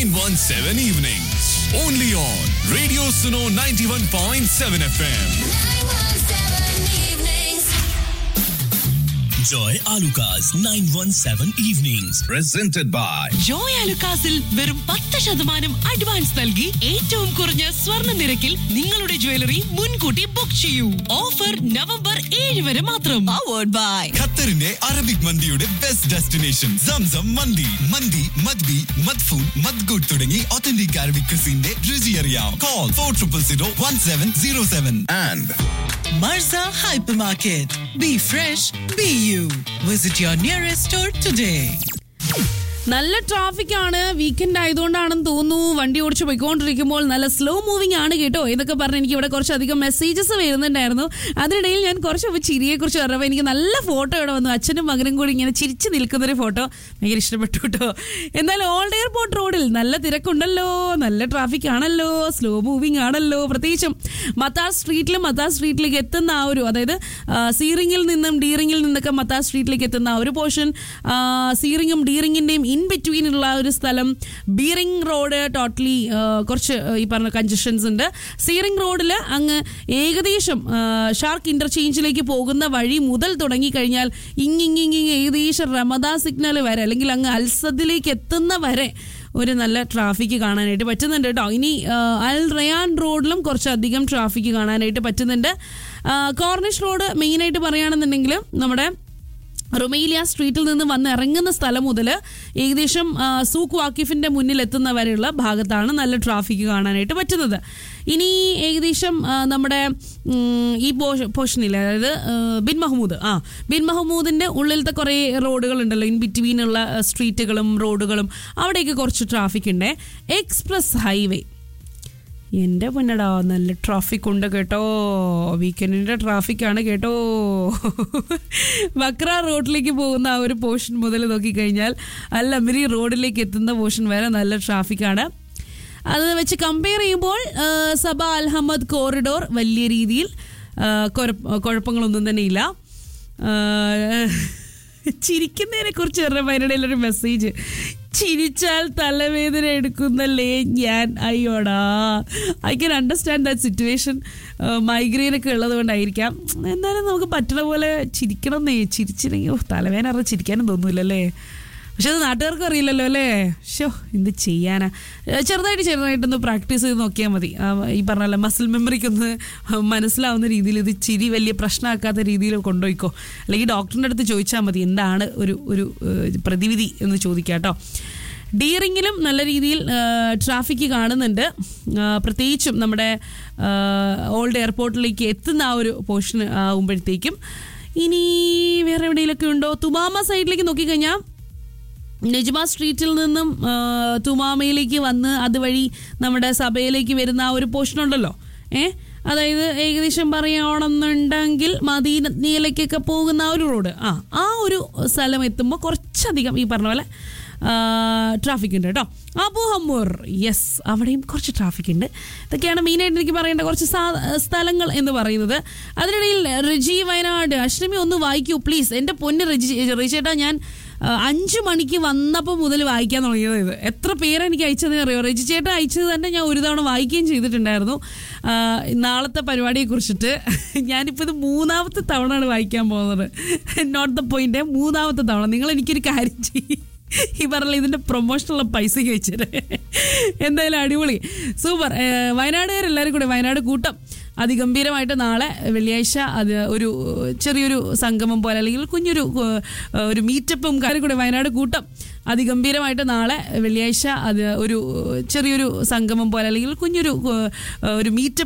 917 evenings. Only on Radio Suno 91.7 FM. Joy Alukas 917 Evenings. Presented by Joy അലുക്കാസിൽ വെറും പത്ത് ശതമാനം advance നൽകി ഏറ്റവും കുറഞ്ഞ സ്വർണ്ണ നിരക്കിൽ നിങ്ങളുടെ ജ്വല്ലറി മുൻകൂട്ടി ബുക്ക് ചെയ്യൂ ഓഫർ നവംബർ ഏഴ് വരെ മാത്രം പവേർഡ് ബൈ ഖത്തറിന്റെ അറബിക് മന്തിയുടെ ബെസ്റ്റ് ഡെസ്റ്റിനേഷൻ സംസം മന്തി മന്തി മദ്ബി മദ്ഫൂൻ മദ്ഗുഡ് തുടങ്ങി ഒത്തന്റിക് അറബിക് ക്രിസിന്റെ രുചി അറിയാം call four triple zero one seven zero seven and Marza Hypermarket. Be fresh, be you. Visit your nearest store today. നല്ല ട്രാഫിക് ആണ് വീക്കെൻഡ് ആയതുകൊണ്ടാണെന്ന് തോന്നുന്നു വണ്ടി ഓടിച്ച് പോയിക്കൊണ്ടിരിക്കുമ്പോൾ നല്ല സ്ലോ മൂവിംഗ് ആണ് കേട്ടോ എന്നൊക്കെ പറഞ്ഞ് എനിക്ക് ഇവിടെ കുറച്ചധികം മെസ്സേജസ് വരുന്നുണ്ടായിരുന്നു അതിനിടയിൽ ഞാൻ കുറച്ച് ചിരിയെ കുറിച്ച് പറഞ്ഞപ്പോൾ എനിക്ക് നല്ല ഫോട്ടോ ഇവിടെ വന്നു അച്ഛനും മകനും കൂടി ഇങ്ങനെ ചിരിച്ച് നിൽക്കുന്നൊരു ഫോട്ടോ ഭയങ്കര ഇഷ്ടപ്പെട്ടു കേട്ടോ എന്നാൽ ഓൾഡ് എയർപോർട്ട് റോഡിൽ നല്ല തിരക്കുണ്ടല്ലോ നല്ല ട്രാഫിക് ആണല്ലോ സ്ലോ മൂവിംഗ് ആണല്ലോ പ്രത്യേകിച്ചും മത്താർ സ്ട്രീറ്റിലും മത്താർ സ്ട്രീറ്റിലേക്ക് എത്തുന്ന ആ ഒരു അതായത് ആ, സീറിങ്ങിൽ നിന്നും ഡീറിങ്ങിൽ നിന്നൊക്കെ മത്താർ സ്ട്രീറ്റിലേക്ക് എത്തുന്ന ആ ഒരു പോർഷൻ സീറിങ്ങും ഡീറിങ്ങിൻ്റെയും ഇൻ ബിറ്റ്വീനുള്ള ഒരു സ്ഥലം ബീറിംഗ് റോഡ് ടോട്ടലി കുറച്ച് ആ, ഈ പറഞ്ഞ കൺജഷൻസ് ഉണ്ട് സീറിംഗ് റോഡിൽ അങ്ങ് ഏകദേശം ആ, ഷാർക്ക് ഇന്റർചേഞ്ചിലേക്ക് പോകുന്ന വഴി മുതൽ തുടങ്ങിക്കഴിഞ്ഞാൽ ഇങ്ങിങ്ങിങ്ങി ഏകദേശം റമദാ സിഗ്നൽ വരെ അല്ലെങ്കിൽ അങ്ങ് അൽസദിലേക്ക് എത്തുന്ന വരെ ഒരു നല്ല ട്രാഫിക് കാണാനായിട്ട് പറ്റുന്നുണ്ട് കേട്ടോ ഇനി ആ, അൽ റയാൻ റോഡിലും കുറച്ചധികം ട്രാഫിക് കാണാനായിട്ട് പറ്റുന്നുണ്ട് ആ, കോർണിഷ് റോഡ് മെയിനായിട്ട് പറയുകയാണെന്നുണ്ടെങ്കിൽ നമ്മുടെ റുമേലിയ സ്ട്രീറ്റിൽ നിന്ന് വന്ന് ഇറങ്ങുന്ന സ്ഥലം മുതൽ ഏകദേശം ആ, സൂക്ക് വാക്കിഫിന്റെ മുന്നിൽ എത്തുന്ന വരെയുള്ള ഭാഗത്താണ് നല്ല ട്രാഫിക് കാണാനായിട്ട് പറ്റുന്നത് ഇനി ഏകദേശം ആ, നമ്മുടെ ഉം, ഈ പോർഷനിൽ അതായത് ആ, ബിൻ മഹമ്മൂദ് ആ ബിൻ മഹമ്മൂദിന്റെ ഉള്ളിലത്തെ കുറേ റോഡുകൾ ഉണ്ടല്ലോ ഇൻ ബിറ്റ്വീനുള്ള സ്ട്രീറ്റുകളും റോഡുകളും അവിടെയൊക്കെ കുറച്ച് ട്രാഫിക് ഉണ്ട് എക്സ്പ്രസ് ഹൈവേ എൻ്റെ പൊന്നടാ നല്ല ട്രാഫിക് ഉണ്ട് കേട്ടോ വീക്കെൻഡിൻ്റെ ട്രാഫിക്കാണ് കേട്ടോ വക്ര റോഡിലേക്ക് പോകുന്ന ആ ഒരു പോർഷൻ മുതൽ നോക്കിക്കഴിഞ്ഞാൽ അൽ അമിരി റോഡിലേക്ക് എത്തുന്ന പോർഷൻ വരെ നല്ല ട്രാഫിക്കാണ് അത് വെച്ച് കമ്പയർ ചെയ്യുമ്പോൾ ആ, സബ അൽഹമ്മദ് കോറിഡോർ വലിയ രീതിയിൽ ആ, കുഴപ്പ- കുഴപ്പങ്ങളൊന്നും തന്നെ ഇല്ല ചിരിക്കുന്നതിനെ കുറിച്ച് പറഞ്ഞ അതിനിടയിൽ ഒരു മെസ്സേജ് ചിരിച്ചാൽ തലവേദന എടുക്കുന്നല്ലേ ഞാൻ അയ്യോടാ I can understand that situation migraine ഒക്കെ ഉള്ളത് കൊണ്ടായിരിക്കാം എന്നാലും നമുക്ക് പറ്റണ പോലെ ചിരിക്കണം എന്നേ ചിരിച്ചില്ലെങ്കിൽ ഓ, തലവേദന അറിഞ്ഞ് ചിരിക്കാനും തോന്നൂലല്ലേ പക്ഷെ അത് നാട്ടുകാർക്ക് അറിയില്ലല്ലോ അല്ലേ ഷോ എന്ത് ചെയ്യാനാ ഏഹ് ചെറുതായിട്ട് ചെറുതായിട്ടൊന്ന് പ്രാക്ടീസ് ചെയ്ത് നോക്കിയാൽ മതി ആ, ഈ പറഞ്ഞ മസിൽ മെമ്മറിക്കൊന്ന് മനസ്സിലാവുന്ന രീതിയിൽ ഇത് ചിരി വലിയ പ്രശ്നമാക്കാത്ത രീതിയിൽ കൊണ്ടുപോയിക്കോ അല്ലെങ്കിൽ ഡോക്ടറിൻ്റെ അടുത്ത് ചോദിച്ചാൽ മതി എന്താണ് ഒരു ഒരു ഏഹ്, പ്രതിവിധി എന്ന് ചോദിക്കാം കേട്ടോ ഡീറിങ്ങിലും നല്ല രീതിയിൽ ട്രാഫിക് കാണുന്നുണ്ട് ആ, പ്രത്യേകിച്ചും നമ്മുടെ ഓൾഡ് എയർപോർട്ടിലേക്ക് എത്തുന്ന ആ ഒരു പോർഷൻ ആകുമ്പോഴത്തേക്കും ഇനി വേറെ എവിടെയെങ്കിലൊക്കെ ഉണ്ടോ തുമാമ സൈഡിലേക്ക് നോക്കിക്കഴിഞ്ഞാൽ നെജ്മ സ്ട്രീറ്റിൽ നിന്നും ആ, തുമാമയിലേക്ക് വന്ന് അതുവഴി നമ്മുടെ സഭയിലേക്ക് വരുന്ന ആ ഒരു പോർഷൻ ഉണ്ടല്ലോ ഏ അതായത് ഏകദേശം പറയുകയാണെന്നുണ്ടെങ്കിൽ മദീനയിലേക്കൊക്കെ പോകുന്ന ആ ഒരു റോഡ് ആ ആ ഒരു സ്ഥലം എത്തുമ്പോൾ കുറച്ചധികം ഈ പറഞ്ഞ പോലെ ട്രാഫിക് ഉണ്ട് കേട്ടോ അബു ഹമ്മൂർ യെസ് അവിടെയും കുറച്ച് ട്രാഫിക് ഉണ്ട് ഇതൊക്കെയാണ് മെയിനായിട്ട് എനിക്ക് പറയേണ്ട കുറച്ച് സാ- സ്ഥലങ്ങൾ എന്ന് പറയുന്നത് അതിനിടയിൽ റിജി വയനാട് അഷ്ടമി ഒന്ന് വായിക്കൂ പ്ലീസ് എൻ്റെ പൊന്ന് റിജി റിജേട്ടാ ഞാൻ ആ, അഞ്ചു മണിക്ക് വന്നപ്പോൾ മുതൽ വായിക്കാൻ തുടങ്ങിയത് ഇത് എത്ര പേര് എനിക്ക് അയച്ചതെന്ന് അറിയോ റെജി ചേട്ടൻ അയച്ചത് തന്നെ ഞാൻ ഒരു തവണ വായിക്കുകയും ചെയ്തിട്ടുണ്ടായിരുന്നു ആ, നാളത്തെ പരിപാടിയെ കുറിച്ചിട്ട് ഞാനിപ്പോൾ ഇത് മൂന്നാമത്തെ തവണയാണ് വായിക്കാൻ പോകുന്നത് നോട്ട് ദ പോയിന്റ് മൂന്നാമത്തെ തവണ നിങ്ങൾ എനിക്കൊരു കാര്യം ചെയ്യും ഈ പറഞ്ഞ ഇതിന്റെ പ്രൊമോഷനുള്ള പൈസയ്ക്ക് വെച്ചിട്ട് എന്തായാലും അടിപൊളി സൂപ്പർ വയനാടുകാരെല്ലാവരും കൂടെ വയനാട് കൂട്ടം അതിഗംഭീരമായിട്ട് നാളെ വെള്ളിയാഴ്ച അത് ഒരു ചെറിയൊരു സംഗമം പോലെ അല്ലെങ്കിൽ കുഞ്ഞൊരു ഏഹ്, ഒരു മീറ്റപ്പും കാര്യം കൂടെ വയനാട് കൂട്ടം അതിഗംഭീരമായിട്ട് നാളെ വെള്ളിയാഴ്ച അത് ഒരു ചെറിയൊരു സംഗമം പോലെ അല്ലെങ്കിൽ കുഞ്ഞൊരു ഏഹ്, ഒരു മീറ്റപ്പ്